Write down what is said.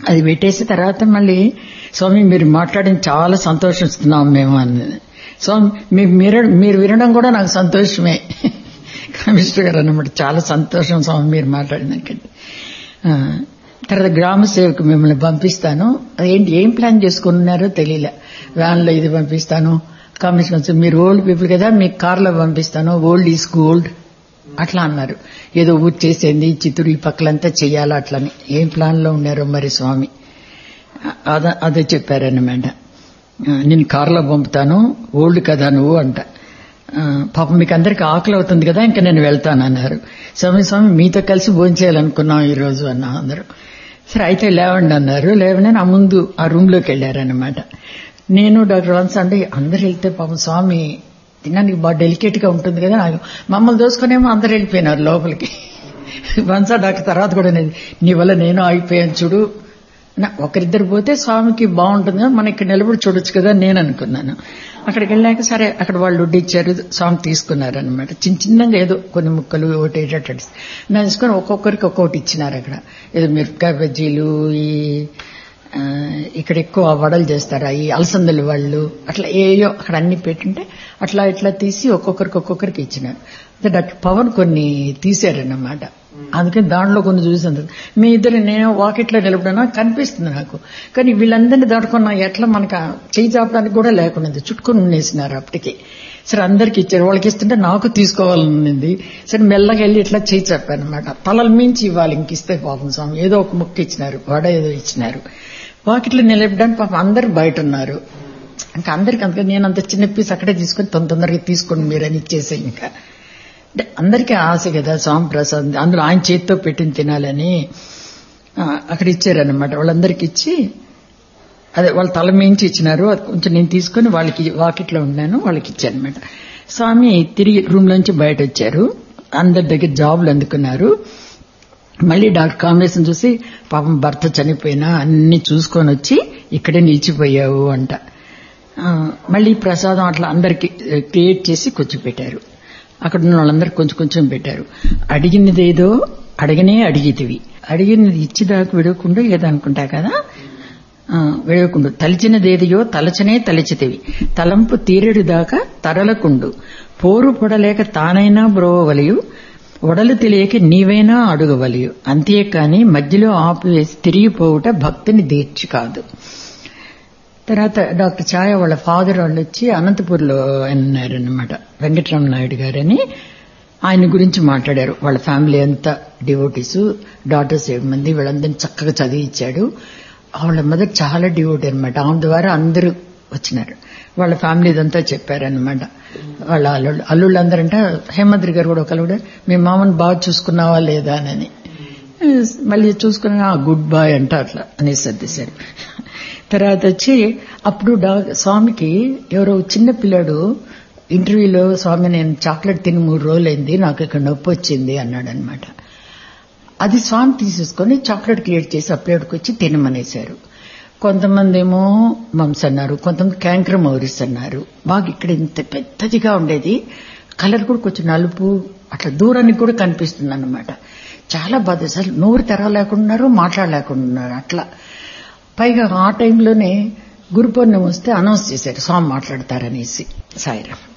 అది పెట్టేసి తర్వాత మళ్ళీ స్వామి మీరు మాట్లాడిన చాలా సంతోషిస్తున్నాం మేము అన్నది స్వామి మీ- మీరు మీరు వినడం కూడా నాకు సంతోషమే కమిషనర్ గారు అన్నమాట చాలా సంతోషం స్వామి మీరు మాట్లాడినాకండి ఆ, తర్వాత గ్రామ సేవకు మిమ్మల్ని పంపిస్తాను అదేంటి ఏం ప్లాన్ చేసుకున్నారో తెలియలే వ్యాన్లో ఇది పంపిస్తాను కమిషనర్ మీరు ఓల్డ్ పీపుల్ కదా మీకు కార్లో పంపిస్తాను ఓల్డ్ ఈజ్ గోల్డ్ అట్లా అన్నారు ఏదో ఊరు చేసేది చిత్తూరు ఈ పక్కలంతా చెయ్యాలా అట్లని ఏం ప్లాన్ లో ఉన్నారో మరి స్వామి అద అదే చెప్పారన్నమాట ఆ, నేను కారులో పంపుతాను ఓల్డ్ కదా నువ్వు అంట ఆ, పాపం మీకు అందరికి ఆకలి అవుతుంది కదా ఇంకా నేను వెళ్తాను అన్నారు స్వామి స్వామి మీతో కలిసి భోంచేయాలనుకున్నాం ఈ రోజు అన్నా అందరూ సరే అయితే లేవండి అన్నారు లేవని నా ముందు ఆ రూమ్ లోకి వెళ్ళారన్నమాట నేను డాక్టర్ వన్స్ అంటే అందరు వెళ్తే పాపం స్వామి తినడానికి బాగా డెలికేట్ గా ఉంటుంది కదా నాకు మమ్మల్ని దోసుకునేమో అందరు వెళ్ళిపోయినారు లోపలికి వన్సా డాక్టర్ తర్వాత కూడా నేను నీ వల్ల నేను ఆగిపోయాను చూడు నా ఒకరిద్దరు పోతే స్వామికి బాగుంటుంది కదా మనం ఇక్కడ నిలబడి చూడొచ్చు కదా అని నేను అనుకున్నాను అక్కడికి వెళ్ళాక సరే అక్కడ వాళ్ళు వడ్డీ ఇచ్చారు స్వామి తీసుకున్నారు అనమాట చిన్న చిన్నగా ఏదో కొన్ని ముక్కలు ఒకటి ఏటట్టు నా తీసుకొని ఒక్కొక్కరికి ఒక్కొక్కటి ఇచ్చినారు అక్కడ ఏదో మిరపకాయ బజ్జీలు ఈ ఆ, ఇక్కడ ఎక్కువ వడలు చేస్తారు ఈ అలసందలు వాళ్ళు అట్లా ఏయో అక్కడ అన్ని పెట్టుంటే అట్లా ఇట్లా తీసి ఒక్కొక్కరికి ఒక్కొక్కరికి ఇచ్చినారు అయితే డాక్టర్ పవన్ కొన్ని తీశారన్నమాట అందుకని దాంట్లో కొన్ని చూసింది మీ ఇద్దరు నేను వాకిట్లో నిలబడినా కనిపిస్తుంది నాకు కానీ వీళ్ళందరినీ దాటుకున్నా ఎట్లా మనకు ఆ చేయి చాపడానికి కూడా లేకుండా చుట్టుకొని ఉండేసినారు అప్పటికి సరే అందరికి ఇచ్చారు వాళ్ళకి ఇస్తుంటే నాకు తీసుకోవాలనుంది సరే మెల్లగా వెళ్ళి ఇట్లా చేయి చెప్పానమాట తలల మించి ఇవ్వాలి ఇంక ఇస్తే పాపం స్వామి ఏదో ఒక ముక్క ఇచ్చినారు వడ ఏదో ఇచ్చినారు వాకిట్లో నిలబడడానికి పాపం అందరు బయట ఉన్నారు ఇంకా అందరికి అందుకని నేను అంత చిన్న పీస్ అక్కడే తీసుకొని తొందర తొందరగా తీసుకోండి మీరని ఇచ్చేసే ఇంకా అంటే అందరికీ ఆశ కదా స్వామి ప్రసాద్ అందులో ఆయన చేతితో పెట్టిన తినాలని ఆ, అక్కడ ఇచ్చారనమాట వాళ్ళందరికి ఇచ్చి అదే వాళ్ళ తల మించి ఇచ్చినారు అది కొంచెం నేను తీసుకొని వాళ్ళకి వాకిట్లో ఉన్నాను వాళ్ళకి ఇచ్చానమాట స్వామి తిరిగి రూమ్ నుంచి బయట వచ్చారు అందరి దగ్గర జాబులు అందుకున్నారు మళ్ళీ డాక్టర్ కాంబినేషన్ చూసి పాపం భర్త చనిపోయినా అన్ని చూసుకొని వచ్చి ఇక్కడే నిలిచిపోయావు అంట ఆ, మళ్ళీ ప్రసాదం అట్లా అందరికి క్రియేట్ చేసి కూర్చోపెట్టారు అక్కడ ఉన్న వాళ్ళందరికి కొంచెం కొంచెం పెట్టారు అడిగినది ఏదో అడగనే అడిగితివి అడిగినది ఇచ్చిదాకా విడవకుండా ఏదనుకుంటా కదా ఆ, వేయకుండు తలిచినదేదియో తలచనే తలిచితివి తలంపు తీరెడు దాకా తరలకుండు పోరు పొడలేక తానైనా బ్రోవలియు ఒడలు తెలియక నీవైనా అడుగవలియు అంతేకాని మధ్యలో ఆపివేసి తిరిగిపోవుట భక్తిని దీర్చి కాదు తర్వాత డాక్టర్ ఛాయ వాళ్ళ ఫాదర్ వాళ్ళు వచ్చి అనంతపూర్లో ఉన్నారనమాట వెంకటరామ నాయుడు గారని ఆయన గురించి మాట్లాడారు వాళ్ళ ఫ్యామిలీ అంతా డివోటీస్ డాటర్స్ ఏడు మంది వీళ్ళందరినీ చక్కగా చదివించాడు వాళ్ళ మదర్ చాలా డివోటీ అనమాట ఆమె ద్వారా అందరూ వచ్చినారు వాళ్ళ ఫ్యామిలీ ఇదంతా చెప్పారనమాట వాళ్ళ అల్లుళ్ళు అల్లుళ్ళు అందరంటే హేమంత్రి గారు కూడా ఒకళ్ళు కూడా మీ మామని బాగా చూసుకున్నావా లేదా అని మళ్ళీ చూసుకున్నా గుడ్ బాయ్ అంట అట్లా అనేసి సర్దేశారు తర్వాత వచ్చి అప్పుడు డా- స్వామికి ఎవరో చిన్న పిల్లాడు ఇంటర్వ్యూలో స్వామి నేను చాక్లెట్ తిని మూడు రోజులైంది నాకు ఇక్కడ నొప్పి వచ్చింది అన్నాడు అనమాట అది స్వామి తీసేసుకొని చాక్లెట్ క్రియేట్ చేసి ఆ ప్లేట్కి వచ్చి తినమనేశారు కొంతమంది ఏమో మమ్స్ అన్నారు కొంతమంది క్యాంకర్ మౌరిస్ అన్నారు బాగా ఇక్కడ ఇంత పెద్దదిగా ఉండేది కలర్ కూడా కొంచెం నలుపు అట్లా దూరానికి కూడా కనిపిస్తుంది అన్నమాట చాలా బాధ అసలు నోరు తెరవలేకున్నారు మాట్లాడలేకున్నారు అట్లా పైగా ఆ టైంలోనే గురు పౌర్ణమి వస్తే అనౌన్స్ చేశారు స్వామి మాట్లాడతారనేసి సాయిరామ్